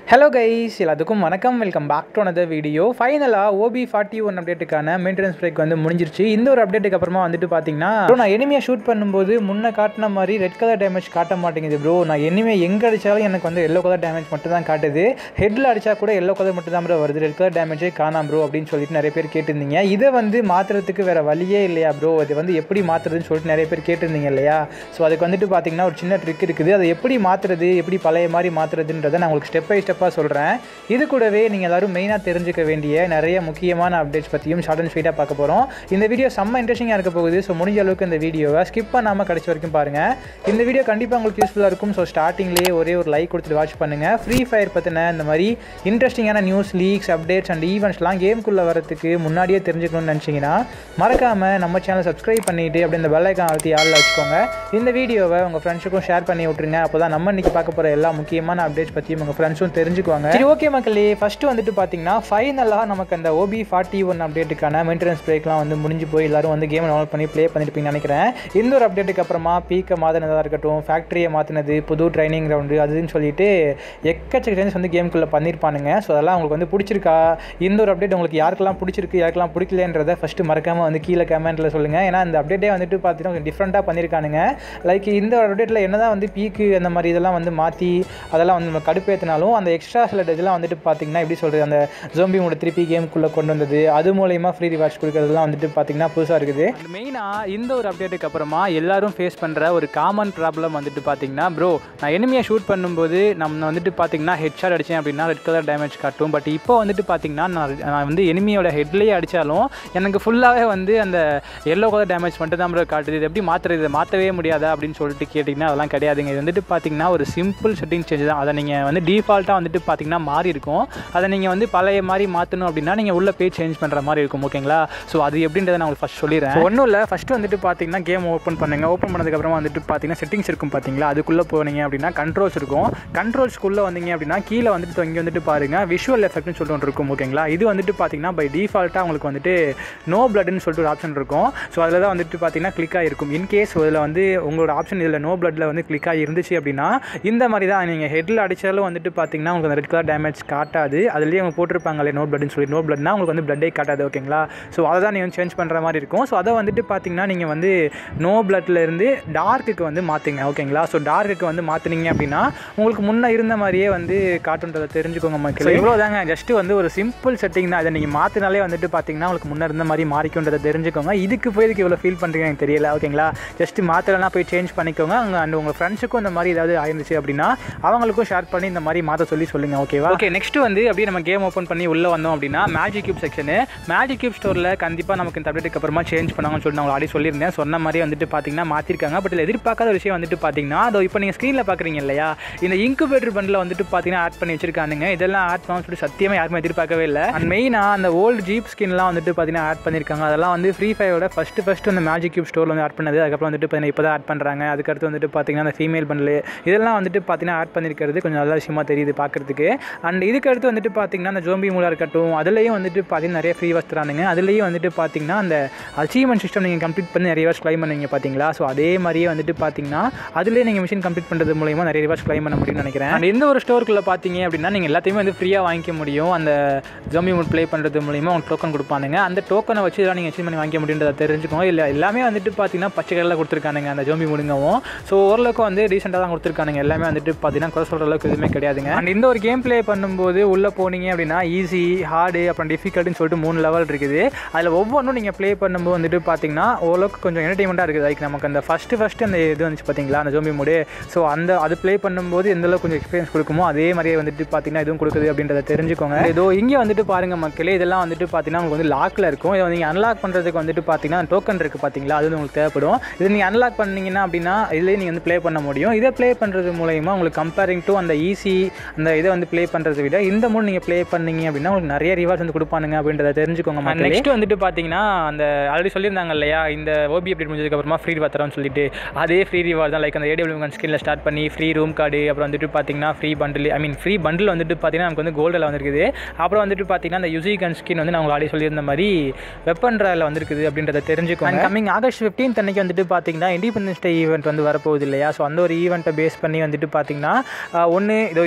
Hello guys எல்லாத்துக்கும் வணக்கம் welcome back to another video ஃபைனலாக ஓபி ஃபார்ட்டி ஒன் அப்டேட்டுக்கான மெயின்டெனன்ஸ் பிரேக் வந்து முடிஞ்சிருச்சு இந்த ஒரு அப்டேட்டுக்கு அப்புறமா வந்துட்டு பார்த்தீங்கன்னா bro, நான் எனிமையை ஷூட் பண்ணும்போது முன்ன காட்டின மாதிரி ரெட் கலர் டேமேஜ் காட்ட மாட்டேங்குது ப்ரோ நான் எனிமே எங்கே அடித்தாலும் எனக்கு வந்து எல்லோ கலர் டேமேஜ் மட்டும் தான் காட்டுது ஹெட்டில் அடித்தா கூட எல்லோ கலர் மட்டும் தான் ப்ரோ வருது ரெட் கலர் டேமேஜே காணாம் ப்ரோ அப்படின்னு சொல்லிட்டு நிறைய பேர் கேட்டிருந்தீங்க இதை வந்து மாற்றுறதுக்கு வேறு வழியே இல்லையா ப்ரோ அது வந்து எப்படி மாற்றுறதுன்னு சொல்லிட்டு நிறைய பேர் கேட்டிருந்தீங்க இல்லையா ஸோ அதுக்கு வந்துட்டு பார்த்தீங்கன்னா ஒரு சின்ன ட்ரிக் இருக்குது அதை எப்படி மாற்றுறது எப்படி பழைய மாதிரி மாற்றுறதுன்றதை நான் உங்களுக்கு ஸ்டெப் பை ஸ்டெப்பாக சொல்கிறேன் இது கூடவே நீங்கள் எல்லாரும் மெயினாக தெரிஞ்சுக்க வேண்டிய நிறைய முக்கியமான அப்டேட்ஸ் பற்றியும் ஷார்ட் அண்ட் ஸ்வீட்டாக பார்க்க போகிறோம் இந்த வீடியோ செம்ம இன்ட்ரெஸ்டிங்காக இருக்க போகுது ஸோ முடிஞ்ச அளவுக்கு இந்த வீடியோவை ஸ்கிப் பண்ணாமல் கடைசி வரைக்கும் பாருங்கள் இந்த வீடியோ கண்டிப்பாக உங்களுக்கு யூஸ்ஃபுல்லாக இருக்கும் ஸோ ஸ்டார்டிங்லேயே ஒரே ஒரு லைக் கொடுத்துட்டு வாட்ச் பண்ணுங்கள் ஃப்ரீ ஃபயர் பற்றின இந்த மாதிரி இன்ட்ரெஸ்டிங்கான நியூஸ் லீக்ஸ் அப்டேட்ஸ் அண்ட் ஈவெண்ட்ஸ்லாம் கேம்குள்ளே வரதுக்கு முன்னாடியே தெரிஞ்சுக்கணும்னு நினச்சிங்கன்னா மறக்காமல் நம்ம சேனல் சப்ஸ்கிரைப் பண்ணிவிட்டு அப்படி இந்த பெல் ஐக்கான் அழுத்தி ஆளில் வச்சுக்கோங்க இந்த வீடியோவை உங்கள் ஃப்ரெண்ட்ஸுக்கும் ஷேர் பண்ணி விட்ருங்க அப்போ தான் நம்ம இன்றைக்கி பார்க்க போகிற எல்லா முக்கியமான அப்டேட்ஸ் பற்றியும் உங்கள் ஃப்ரெண்ட்ஸும் தெரிஞ்சுக்குவாங்க சரி ஓகே மக்களே ஃபஸ்ட்டு வந்துட்டு பார்த்தீங்கன்னா ஃபைனலாக நமக்கு அந்த ஓபி ஃபார்ட்டி ஒன் அப்டேட்டுக்கான மெயின்டெனன்ஸ் பிரேக்லாம் வந்து முடிஞ்சு போய் எல்லாரும் வந்து கேம் டவுன்லோட் பண்ணி ப்ளே பண்ணிருப்பீங்கன்னு நினைக்கிறேன் இந்த ஒரு அப்டேட்டுக்கு அப்புறமா பீக்கை மாற்றினதாக இருக்கட்டும் ஃபேக்ட்ரியை மாற்றினது புது ட்ரைனிங் கிரவுண்டு அதுன்னு சொல்லிட்டு எக்கச்சக்க சேஞ்சஸ் வந்து கேமுக்குள்ளே பண்ணியிருப்பானுங்க ஸோ அதெல்லாம் உங்களுக்கு வந்து பிடிச்சிருக்கா இந்த ஒரு அப்டேட் உங்களுக்கு யாருக்கெல்லாம் பிடிச்சிருக்கு யாருக்கெல்லாம் பிடிக்கலன்றதை ஃபஸ்ட்டு மறக்காமல் வந்து கீழே கமெண்ட்டில் சொல்லுங்கள் ஏன்னா இந்த அப்டேட்டே வந்துட்டு பார்த்தீங்கன்னா கொஞ்சம் டிஃப்ரெண்ட்டாக பண்ணியிருக்கானுங்க லைக் இந்த அப்டேட்டில் என்ன தான் வந்து பீக்கு அந்த மாதிரி இதெல்லாம் வந்து மாற்றி அதெல்லாம் வந்து நம்ம கடுப்பேற்றினாலும் அந்த எக்ஸ்ட்ரா சில இதெல்லாம் வந்துட்டு பார்த்தீங்கன்னா எப்படி சொல்கிறது அந்த ஜோம்பி மூட திருப்பி கேமுக்குள்ளே கொண்டு வந்தது அது மூலயமா ஃப்ரீ ரிவார்ட்ஸ் கொடுக்கறதுலாம் வந்துட்டு பார்த்தீங்கன்னா புதுசாக இருக்குது மெயினாக இந்த ஒரு அப்டேட்டுக்கு அப்புறமா எல்லாரும் ஃபேஸ் பண்ணுற ஒரு காமன் ப்ராப்ளம் வந்துட்டு பார்த்தீங்கன்னா ப்ரோ நான் எனிமையை ஷூட் பண்ணும்போது நம்ம வந்துட்டு பார்த்தீங்கன்னா ஹெட் ஷாட் அடித்தேன் அப்படின்னா ரெட் கலர் டேமேஜ் காட்டும் பட் இப்போ வந்துட்டு பார்த்தீங்கன்னா நான் நான் வந்து எனிமியோட ஹெட்லேயே அடித்தாலும் எனக்கு ஃபுல்லாகவே வந்து அந்த எல்லோ கலர் டேமேஜ் மட்டும் தான் ப்ரோ காட்டுது இது எப்படி மாற்றுறது இதை மாற்றவே முடியாதா அப்படின்னு சொல்லிட்டு கேட்டிங்கன்னா அதெல்லாம் கிடையாதுங்க இது வந்துட்டு பார்த்தீங்கன்னா ஒரு சிம்பிள் செட்டிங் சேஞ்ச் தான் அதை நீங்கள் வந்து டிஃபால்ட்டாக வந்துட்டு பார்த்தீங்கன்னா மாறி இருக்கும் அதை நீங்கள் வந்து பழைய மாதிரி மாற்றணும் அப்படின்னா நீங்கள் உள்ள போய் சேஞ்ச் பண்ணுற மாதிரி இருக்கும் ஓகேங்களா ஸோ அது எப்படின்றத நான் உங்களுக்கு ஃபஸ்ட் சொல்லிடுறேன் ஒன்றும் இல்லை ஃபஸ்ட்டு வந்துட்டு பார்த்தீங்கன்னா கேம் ஓப்பன் பண்ணுங்கள் ஓப்பன் பண்ணதுக்கப்புறமா வந்துட்டு பார்த்தீங்கன்னா செட்டிங்ஸ் இருக்கும் பார்த்தீங்களா அதுக்குள்ளே போனீங்க அப்படின்னா கண்ட்ரோல்ஸ் இருக்கும் கண்ட்ரோல்ஸ்க்குள்ளே வந்தீங்க அப்படின்னா கீழே வந்துட்டு இங்கே வந்துட்டு பாருங்கள் விஷுவல் எஃபெக்ட்னு சொல்லிட்டு ஒன்று இருக்கும் ஓகேங்களா இது வந்துட்டு பார்த்தீங்கன்னா பை டிஃபால்ட்டாக உங்களுக்கு வந்துட்டு நோ பிளட்னு சொல்லிட்டு ஒரு ஆப்ஷன் இருக்கும் ஸோ அதில் தான் வந்துட்டு பார்த்தீங்கன்னா கிளிக் ஆகிருக்கும் இன்கேஸ் இதில் வந்து உங்களோட ஆப்ஷன் இதில் நோ பிளட்டில் வந்து கிளிக் ஆகி இருந்துச்சு அப்படின்னா இந்த மாதிரி தான் நீங்கள் ஹெட்டில் அடித்தாலும் வந்துட்டு பார்த்தீங்கன்னா உங்களுக்கு அந்த ரெட் கலர் டேமேஜ் காட்டாது அதுலேயே அவங்க போட்டிருப்பாங்களே நோ பிளட்னு சொல்லி நோ பிளட்னா உங்களுக்கு வந்து பிளட்டே காட்டாது ஓகேங்களா ஸோ அதை தான் நீங்கள் சேஞ்ச் பண்ணுற மாதிரி இருக்கும் ஸோ அதை வந்துட்டு பார்த்தீங்கன்னா நீங்கள் வந்து நோ பிளட்ல இருந்து டார்க்குக்கு வந்து மாற்றுங்க ஓகேங்களா ஸோ டார்க்குக்கு வந்து மாற்றினீங்க அப்படின்னா உங்களுக்கு முன்னே இருந்த மாதிரியே வந்து காட்டுன்றதை தெரிஞ்சுக்கோங்க மக்கள் இவ்வளோ தாங்க ஜஸ்ட்டு வந்து ஒரு சிம்பிள் செட்டிங் தான் இதை நீங்கள் மாற்றினாலே வந்துட்டு பார்த்தீங்கன்னா உங்களுக்கு முன்னே இருந்த மாதிரி மாறிக்கொண்டதை தெரிஞ்சுக்கோங்க இதுக்கு போய் இதுக்கு இவ்வளோ ஃபீல் பண்ணுறீங்க எனக்கு தெரியல ஓகேங்களா ஜஸ்ட் மாற்றலாம் போய் சேஞ்ச் பண்ணிக்கோங்க அங்கே அண்ட் உங்கள் ஃப்ரெண்ட்ஸுக்கும் இந்த மாதிரி ஏதாவது ஆயிருந்துச்சு அப்படின்னா அவங்களுக்கும் ஷேர் பண்ணி இந்த மாதிரி மாற்ற சொல்லி சொல்லுங்கள் ஓகேவா ஓகே நெக்ஸ்ட் வந்து அப்படியே நம்ம கேம் ஓப்பன் பண்ணி உள்ளே வந்தோம் அப்படின்னா magic cube section magic cube ஸ்டோரில் கண்டிப்பாக நமக்கு இந்த அப்டேட்டுக்கு அப்புறமா சேஞ்ச் பண்ணாங்கன்னு சொல்லி நான் ஆல்ரெடி சொல்லியிருந்தேன் சொன்ன மாதிரி வந்துட்டு பார்த்தீங்கன்னா மாற்றிருக்காங்க பட் இதில் எதிர்பார்க்காத ஒரு விஷயம் வந்துட்டு பார்த்தீங்கன்னா அதோ இப்போ நீங்கள் ஸ்க்ரீனில் பார்க்குறீங்க இல்லையா இந்த இன்குபேட்டர் பண்டில் வந்துட்டு பார்த்தீங்கன்னா ஆட் பண்ணி வச்சிருக்கானுங்க இதெல்லாம் ஆட் பண்ண சொல்லி சத்தியமாக யாருமே எதிர்பார்க்கவே இல்லை அண்ட் மெயினாக அந்த ஓல்டு ஜீப் ஸ்கின்லாம் வந்துட்டு பார்த்தீங்கன்னா ஆட் பண்ணியிருக்காங்க அதெல்லாம் வந்து ஃப்ரீ ஃபயரோட ஃபஸ்ட்டு ஃபஸ்ட்டு அந்த மேஜிக் கியூப் ஸ்டோரில் வந்து ஆட் பண்ணது அதுக்கப்புறம் வந்துட்டு பார்த்தீங்கன்னா இப்போ தான் ஆட் பண்ணுறாங்க அதுக்கடுத்து வந்துட்டு பார்த்தீங்கன்னா அந்த ஃபீமேல் பண்டில் இதெல்லாம் வந்துட்டு பார்த்தீங்கன்னா ஆட் பண்ணியிருக்கிறது கொஞ்சம் நல்ல விஷயமா தெரியுது பார்க்குறதுக்கு அண்ட் இதுக்கடுத்து வந்துட்டு பார்த்தீங்கன்னா அந்த ஜோம்பி மூலா இருக்கட்டும் அதுலேயும் வந்துட்டு பார்த்தீங்கன்னா நிறைய ஃப்ரீ வாஸ் தரானுங்க அதுலேயும் வந்துட்டு பார்த்தீங்கன்னா அந்த அச்சீவ்மெண்ட் சிஸ்டம் நீங்கள் கம்ப்ளீட் பண்ணி நிறைய வாஸ் கிளைம் பண்ணுவீங்க பார்த்தீங்களா ஸோ அதே மாதிரியே வந்துட்டு பார்த்தீங்கன்னா அதுலேயே நீங்கள் மிஷின் கம்ப்ளீட் பண்ணுறது மூலயமா நிறைய ரிவார்ஸ் கிளைம் பண்ண முடியும்னு நினைக்கிறேன் அண்ட் எந்த ஒரு ஸ்டோருக்குள்ளே பார்த்தீங்க அப்படின்னா நீங்கள் எல்லாத்தையுமே வந்து ஃப்ரீயாக வாங்கிக்க முடியும் அந்த ஜோம்பி மூட் ப்ளே பண்ணுறது மூலியமாக உங்களுக்கு டோக்கன் கொடுப்பானுங்க அந்த டோக்கனை வச்சு இதெல்லாம் நீங்கள் அச்சீவ் பண்ணி வாங்கிக்க முடியுன்றதை தெரிஞ்சுக்கோங்க இல்லை எல்லாமே வந்துட்டு பார்த்தீங்கன்னா பச்சை கலரில் கொடுத்துருக்கானுங்க அந்த ஜோம்பி முடுங்கவும் ஸோ ஓரளவுக்கு வந்து ரீசெண்டாக தான் கொடுத்துருக்கானுங்க எல்லாமே வந்துட்டு பார்த்தீங்கன்னா குறை சொல்கிற அளவுக்கு எதுவுமே கிடையாதுங்க அண்ட் இந்த ஒரு கேம் ப்ளே பண்ணும்போது உள்ளே போனீங்க அப்படின்னா ஈஸி ஹார்டு அப்புறம் டிஃபிகல்ட்னு சொல்லிட்டு மூணு லெவல் இருக்குது அதில் ஒவ்வொன்றும் நீங்கள் ப்ளே பண்ணும்போது வந்துட்டு பார்த்தீங்கன்னா ஓரளவுக்கு கொஞ்சம் என்டர்டைன்மெண்ட்டாக இருக்குது லைக் நமக்கு அந்த ஃபஸ்ட்டு ஃபஸ்ட்டு அந்த இது வந்துச்சு பார்த்தீங்களா அந்த ஜோம்பி மூடு ஸோ அந்த அது ப்ளே பண்ணும்போது எந்த அளவுக்கு கொஞ்சம் எக்ஸ்பீரியன்ஸ் கொடுக்குமோ அதே மாதிரியே வந்துட்டு பார்த்தீங்கன்னா இதுவும் கொடுக்குது அப்படின்றத தெரிஞ்சுக்கோங்க ஏதோ இங்கே வந்துட்டு பாருங்கள் மக்களே இதெல்லாம் வந்துட்டு பார்த்தீங்கன்னா உங்களுக்கு வந்து லாக்கில் இருக்கும் இதை நீங்கள் அன்லாக் பண்ணுறதுக்கு வந்துட்டு பார்த்தீங்கன்னா டோக்கன் இருக்குது பார்த்தீங்களா அது வந்து உங்களுக்கு தேவைப்படும் இது நீங்கள் அன்லாக் பண்ணீங்கன்னா அப்படின்னா இதுலேயே நீங்கள் வந்து ப்ளே பண்ண முடியும் இதை ப்ளே பண்ணுறது மூலயமா உங்களுக்கு கம்பேரிங் டு அந்த ஈஸி அந்த இதை வந்து ப்ளே பண்ணுறதை விட இந்த மூணு நீங்கள் ப்ளே பண்ணீங்க அப்படின்னா உங்களுக்கு நிறைய ரிவார்ட்ஸ் வந்து கொடுப்பானுங்க அப்படின்றத தெரிஞ்சுக்கோங்க நெக்ஸ்ட் வந்துட்டு பார்த்தீங்கன்னா அந்த ஆல்ரெடி சொல்லியிருந்தாங்க இல்லையா இந்த ஓபி அப்டேட் முடிஞ்சதுக்கப்புறமா ஃப்ரீ ரிவார்ட் தரோம்னு சொல்லிட்டு அதே ஃப்ரீ ரிவார்ட் தான் லைக் அந்த ஏடபிள்யூ கன் ஸ்கின்ல ஸ்டார்ட் பண்ணி ஃப்ரீ ரூம் கார்டு அப்புறம் வந்துட்டு பார்த்தீங்கன்னா free bundle I mean free bundle வந்துட்டு பார்த்தீங்கன்னா நமக்கு வந்து கோல்டில் வந்திருக்குது அப்புறம் வந்துட்டு பார்த்தீங்கன்னா அந்த யூசி கன் ஸ்கின் வந்து நான் ஆல்ரெடி சொல்லியிருந்த மாதிரி வெப்பன் ட்ராயில் வந்திருக்குது அப்படின்றத தெரிஞ்சுக்கோங்க கம்மிங் ஆகஸ்ட் ஃபிஃப்டீன்த் அன்னைக்கு வந்துட்டு பார்த்தீங்கன்னா இண்டிபெண்டன்ஸ் டே ஈவெண்ட் வந்து வரப்போகுது இல்லையா ஸோ அந்த ஒரு ஈவெண்ட்டை பேஸ் பண்ணி வந்துட்டு பார்த்தீங்கன்னா ஒன்று இதோ இந்த ஒரு ஃபீமேல்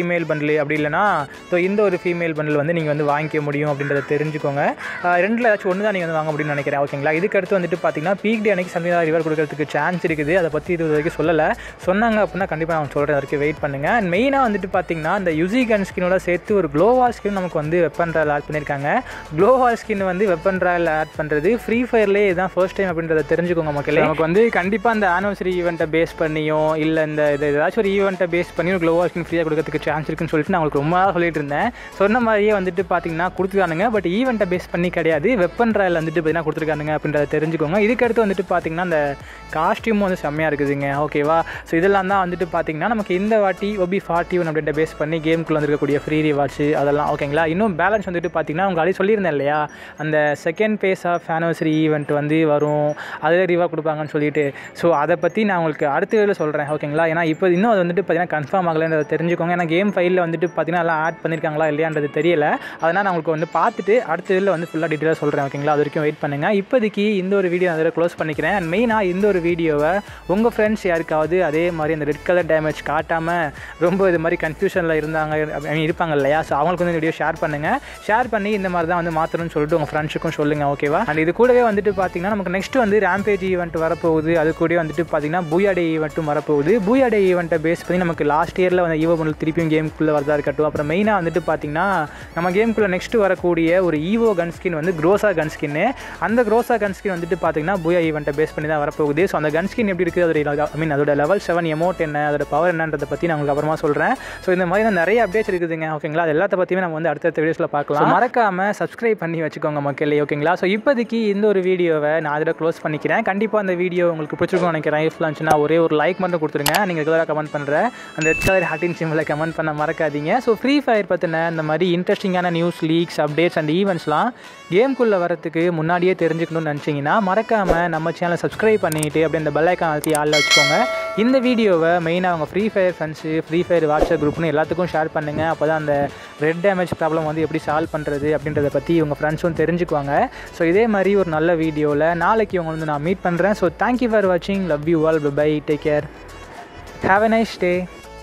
ஃபீமேல் பண்டில் அப்படி இல்லைனா ஸோ இந்த ஒரு ஃபீமேல் பண்டில் வந்து நீங்கள் வந்து வாங்கிக்க முடியும் அப்படின்றத தெரிஞ்சுக்கோங்க ஆஹ் ரெண்டில் ஏதாச்சும் ஒன்று தான் நீங்கள் வந்து வாங்க முடியும்னு நினைக்கிறேன் ஓகேங்களா இதுக்கு அடுத்து வந்துட்டு பார்த்தீங்கன்னா பீக் டே அன்னைக்கு சம்திங் ரிவர் கொடுக்கறதுக்கு சான்ஸ் இருக்குது அதை பற்றி இது வரைக்கும் சொல்லலை சொன்னாங்க அப்படின்னா கண்டிப்பாக நான் சொல்கிறேன் வரைக்கும் வெயிட் பண்ணுங்கள் அண்ட் மெயினாக வந்துட்டு பார்த்தீங்கன்னா இந்த யுசி கன் ஸ்கினோட சேர்த்து ஒரு க்ளோவால் ஸ்கின் நமக்கு வந்து வெப்பன் ராயல் ஆட் பண்ணியிருக்காங்க க்ளோவால் ஸ்கின் வந்து வெப்பன் ராயல் ஆட் பண்ணுறது ஃப்ரீ ஃபயர்லேயே இதுதான் ஃபர்ஸ்ட் டைம் அப்படின்றத தெரிஞ்சுக்கோங்க மக்களே நமக்கு வந்து கண்டிப்பாக அந்த ஆனிவர்சரி ஈவெண்ட்டை பேஸ் பண்ணியோ இல்லை இந்த இது ஏதாச்சும் ஒரு ஈவெண்ட்டை பேஸ் பண்ணி ஒரு க்ளோவால் ஸ்கின் ஃப்ரீயாக கொடுக்கறதுக்கு சான்ஸ் இருக்குன்னு சொல்லிட்டு நான் உங்களுக்கு ரொம்ப நாளாக சொல்லிட்டு இருந்தேன் சொன்ன மாதிரியே வந்துட்டு பார்த்தீங்கன்னா கொடுத்துருக்கானுங்க பட் ஈவெண்ட்டை பேஸ் பண்ணி கிடையாது வெப்பன் ராயல் வந்துட்டு பார்த்தீங்கன்னா கொடுத்துருக்கானுங்க அப்படின்றத தெரிஞ்சுக்கோங்க இதுக்கடுத்து வந்துட்டு பார்த்தீங்கன்னா அந்த காஸ்டியூம் வந்து செம்மையாக இருக்குதுங்க ஓகேவா ஸோ இதெல்லாம் தான் வந்துட்டு பார்த்தீங்கன்னா நமக்கு இந்த வாட்டி ஒபி ஃபார்ட்டி ஒன் அப்படின்ற பேஸ் பண்ணி கேமுக்குள்ள வந்துருக்கக்கூடிய ஃப்ரீ ரிவார்ட்ஸ் அதெல்லாம் ஓகேங்களா இன்னும் பேலன்ஸ் வந்துட்டு பார்த்தீங்கன்னா உங்க ஆல்ரெடி சொல்லியிருந்தேன் இல்லையா அந்த second phase of anniversary event வந்து வரும் அதில் ரிவார்ட் கொடுப்பாங்கன்னு சொல்லிட்டு ஸோ அதை பற்றி நான் உங்களுக்கு அடுத்த வேலை சொல்கிறேன் ஓகேங்களா ஏன்னா இப்போ இன்னும் அது வந்துட்டு பார்த்தீங்கன்னா கன்ஃபார்ம் ஆகலைன்றதை தெரிஞ்சுக்கோங்க ஏன்னா கேம் ஃபைலில் வந்துட்டு பார்த்தீங்கன்னா எல்லாம் ஆட் பண்ணியிருக்காங்களா இல்லையான்றது தெரியல அதனால் நான் உங்களுக்கு வந்து பார்த்துட்டு அடுத்த இதில் வந்து ஃபுல்லாக டீட்டெயிலாக சொல்கிறேன் ஓகேங்களா அது வரைக்கும் வெயிட் பண்ணுங்கள் இப்போதைக்கு இந்த ஒரு வீடியோ அதில் க்ளோஸ் பண்ணிக்கிறேன் அண்ட் மெயினாக இந்த ஒரு வீடியோவை உங்கள் ஃப்ரெண்ட்ஸ் யாருக்காவது அதே மாதிரி அந்த ரெட் கலர் டேமேஜ் காட்டாமல் ரொம்ப இது மாதிரி கன்ஃபியூஷனில் இருந்தாங்க I mean, இருப்பாங்க இல்லையா ஸோ அவங்களுக்கு வந்து இந்த வீடியோ ஷேர் பண்ணுங்கள் ஷேர் பண்ணி இந்த மாதிரி தான் வந்து மாற்றணும்னு சொல்லிட்டு உங்கள் ஃப்ரெண்ட்ஸுக்கும் சொல்லுங்கள் ஓகேவா அண்ட் இது கூடவே வந்துட்டு பார்த்தீங்கன்னா நமக்கு நெக்ஸ்ட் வந்து ரேம்பேஜ் ஈவெண்ட் வரப்போகுது அது கூட வந்துட்டு பார்த்தீங்கன்னா பூயாடே ஈவெண்ட்டும் வரப்போகுது பூயாடே ஈவெண்ட்டை பேஸ் பண்ணி நமக்கு லாஸ்ட் இயரில் வந்து ஈவோ பண்ணல் திருப்பியும் கேமுக்குள்ளே வரதா இருக்கட்டும் அப்புறம் மெயினாக வந்துட்டு பார்த்தீங்கன்னா நம்ம கேமுக்குள்ளே நெக்ஸ்ட் வரக்கூடிய ஒரு ஈவோ கன் ஸ்கின் வந்து க்ரோசா கன் ஸ்கின்னு அந்த க்ரோசா கன் ஸ்கின் வந்துட்டு பார்த்தீங்கன்னா பூயா ஈவெண்ட்டை பேஸ் பண்ணி தான் வரப்போகுது ஸோ அந்த கன் ஸ்கின் எப்படி இருக்குது அதோட ஐ மீன் அதோட லெவல் செவன் எமௌண்ட் என்ன அதோட பவர் என்னன்றதை பற்றி நான் உங்களுக்கு அப்புறமா சொல்கிறேன் ஸோ இந்த மாதிரி தான் நிறைய அப்டேட்ஸ் இருக்குதுங்க ஓகேங்களா அது எல்லாத்த பற்றியுமே நம்ம வந்து அடுத்தடுத்த வீடியோஸில் பார்க்கலாம் மறக்காமல் சப்ஸ்கிரைப் பண்ணி வச்சுக்கோங்க மக்களே ஓகேங்களா ஸோ இப்போதைக்கு இந்த ஒரு வீடியோவை நான் அதில் க்ளோஸ் பண்ணிக்கிறேன் கண்டிப்பாக அந்த வீடியோ உங்களுக்கு பிடிச்சிருக்கும்னு நினைக்கிறேன் யூஸ்ஃபுல்லாக இருந்துச்சுன்னா ஒரே ஒரு லைக் மட்டும் கொடுத்துருங்க நீங்கள் ரெகுலராக கமெண்ட் பண்ணுற அந்த ரெட் கலர் ஹாட்டின் சிம்பிளை கமெண்ட் பண்ண மறக்காதீங்க ஸோ ஃப்ரீ ஃபயர் பற்றின இந்த மாதிரி இன்ட்ரெஸ்டிங்கான நியூஸ் லீக்ஸ் அப்டேட்ஸ் அண்ட் ஈவெண்ட்ஸ்லாம் கேம்குள்ளே வரத்துக்கு முன்னாடியே தெரிஞ்சுக்கணும்னு நினச்சிங்கன்னா மறக்காமல் நம்ம சேனலை சப்ஸ்கிரைப் பண்ணிட்டு அப்படியே அந்த பெல் ஐக்கான் அழுத்தி ஆளில் வச்சுக்கோங்க இந்த வீடியோவை மெயினாக அவங்க free fire friends free fire WhatsApp குரூப்னு எல்லாத்துக்கும் ஷேர் பண்ணுங்கள் அப்போ தான் அந்த ரெட் டேமேஜ் ப்ராப்ளம் வந்து எப்படி சால்வ் பண்ணுறது அப்படின்றத பற்றி உங்கள் ஃப்ரெண்ட்ஸும் தெரிஞ்சுக்குவாங்க ஸோ இதே மாதிரி ஒரு நல்ல வீடியோவில் நாளைக்கு உங்களை வந்து நான் மீட் பண்ணுறேன் ஸோ தேங்க்யூ ஃபார் வாட்சிங் love you all bye take care have a nice day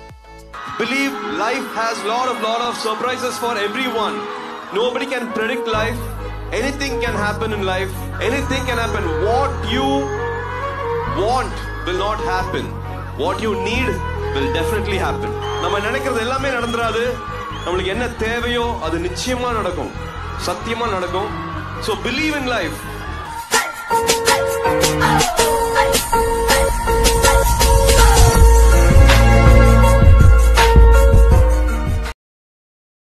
Believe life has lot of lot of surprises for everyone. Nobody can predict life. Anything can happen in life. Anything can happen. What you want will not happen. What you need will definitely happen. நம்ம நினைக்கிறது எல்லாமே நடந்துராது நம்மளுக்கு என்ன தேவையோ அது நிச்சயமா நடக்கும் சத்தியமா நடக்கும் ஸோ பிலீவ் இன் லைஃப்